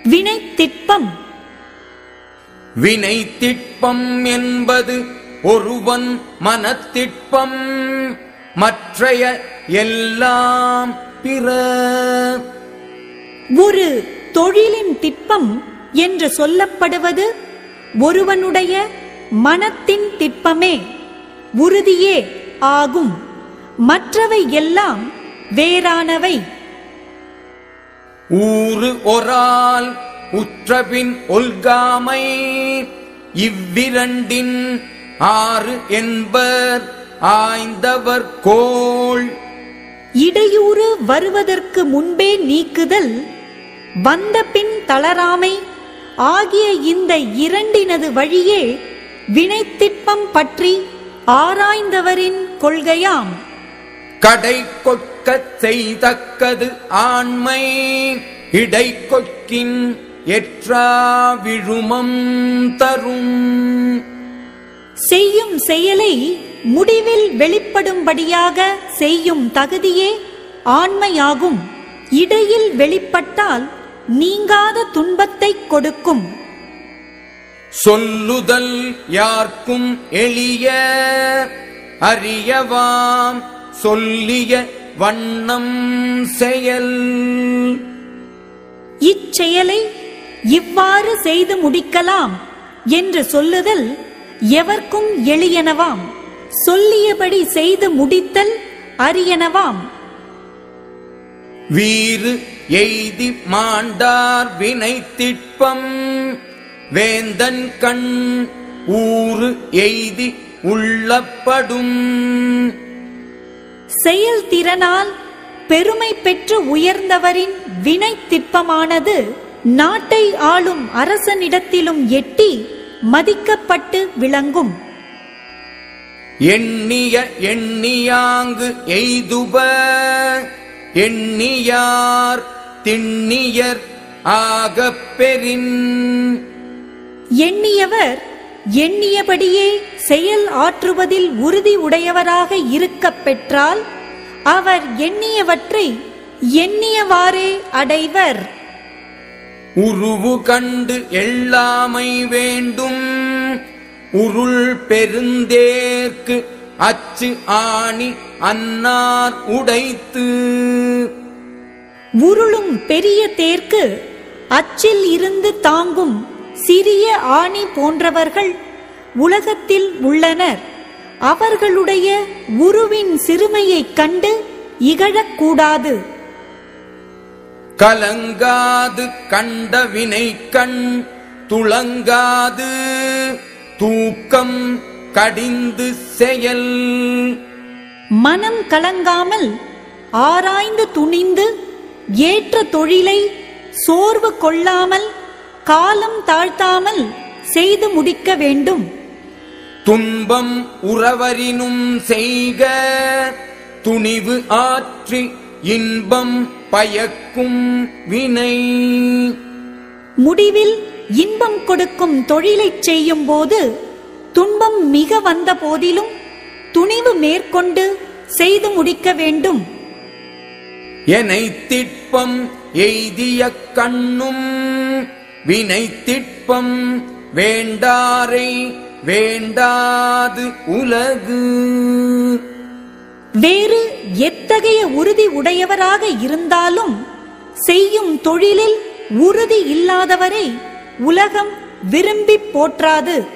வினைத்திட்பம் வினை திட்பம் என்பது ஒருவன் மனத்திட்பம் மற்றைய எல்லாம் பிற ஒரு தொழிலின் திட்பம் என்று சொல்லப்படுவது ஒருவனுடைய மனத்தின் திட்பமே உறுதியே ஆகும் மற்றவை எல்லாம் வேறானவை ஊறு ஒரால் உற்றபின் ஒல்காமை இவ்விரண்டின் ஆறு என்பர் ஆய்ந்தவர் கோள் இடையூறு வருவதற்கு முன்பே நீக்குதல் வந்த பின் தளராமை ஆகிய இந்த இரண்டினது வழியே வினைத்திட்பம் பற்றி ஆராய்ந்தவரின் கொள்கையாம் கடை கொட்கச் செய்தக்கது ஆண்மை இடை கொக்கின் எற்றா விழுமம் தரும் செய்யும் செயலை முடிவில் வெளிப்படும்படியாக செய்யும் தகுதியே ஆண்மையாகும் இடையில் வெளிப்பட்டால் நீங்காத துன்பத்தைக் கொடுக்கும் சொல்லுதல் யார்க்கும் எளிய அறியவாம் சொல்லிய வண்ணம் செயல் இச்செயலை இவ்வாறு செய்து முடிக்கலாம் என்று சொல்லுதல் எவர்க்கும் எளியனவாம் சொல்லியபடி செய்து முடித்தல் அரியனவாம் வீறு எய்தி மாண்டார் வினை திட்பம் வேந்தன் கண் ஊறு எய்தி உள்ளப்படும் செயல்திறனால் பெருமை பெற்று உயர்ந்தவரின் வினை திட்பமானது நாட்டை ஆளும் அரசனிடத்திலும் எட்டி மதிக்கப்பட்டு விளங்கும் எண்ணிய எண்ணியாங்கு எய்துப எண்ணியார் திண்ணியர் ஆகப் பெறின் எண்ணியவர் எண்ணியபடியே செயல் ஆற்றுவதில் உறுதி உடையவராக இருக்கப் பெற்றால் அவர் எண்ணியவற்றை எண்ணியவாறே அடைவர் உருவு கண்டு எள்ளாமை வேண்டும் உருள் பெருந்தேர்க்கு அச்சு ஆணி அன்னார் உடைத்து உருளும் பெரிய தேர்க்கு அச்சில் இருந்து தாங்கும் சிறிய ஆணி போன்றவர்கள் உலகத்தில் உள்ளனர் அவர்களுடைய உருவின் சிறுமையைக் கண்டு இகழக்கூடாது கலங்காது கண்ட வினை கண் துளங்காது தூக்கம் கடிந்து செயல் மனம் கலங்காமல் ஆராய்ந்து துணிந்து ஏற்ற தொழிலை சோர்வு கொள்ளாமல் காலம் தாழ்த்தாமல் செய்து முடிக்க வேண்டும் துன்பம் உறவரினும் செய்க துணிவு ஆற்றி இன்பம் பயக்கும் வினை முடிவில் இன்பம் கொடுக்கும் தொழிலைச் செய்யும் போது துன்பம் மிக வந்த போதிலும் துணிவு மேற்கொண்டு செய்து முடிக்க வேண்டும் எனை திட்பம் எய்திய கண்ணும் வினை திட்பம் வேண்டாரை வேண்டாது உலகு வேறு எத்தகைய உறுதி உடையவராக இருந்தாலும் செய்யும் தொழிலில் உறுதி இல்லாதவரை உலகம் விரும்பிப் போற்றாது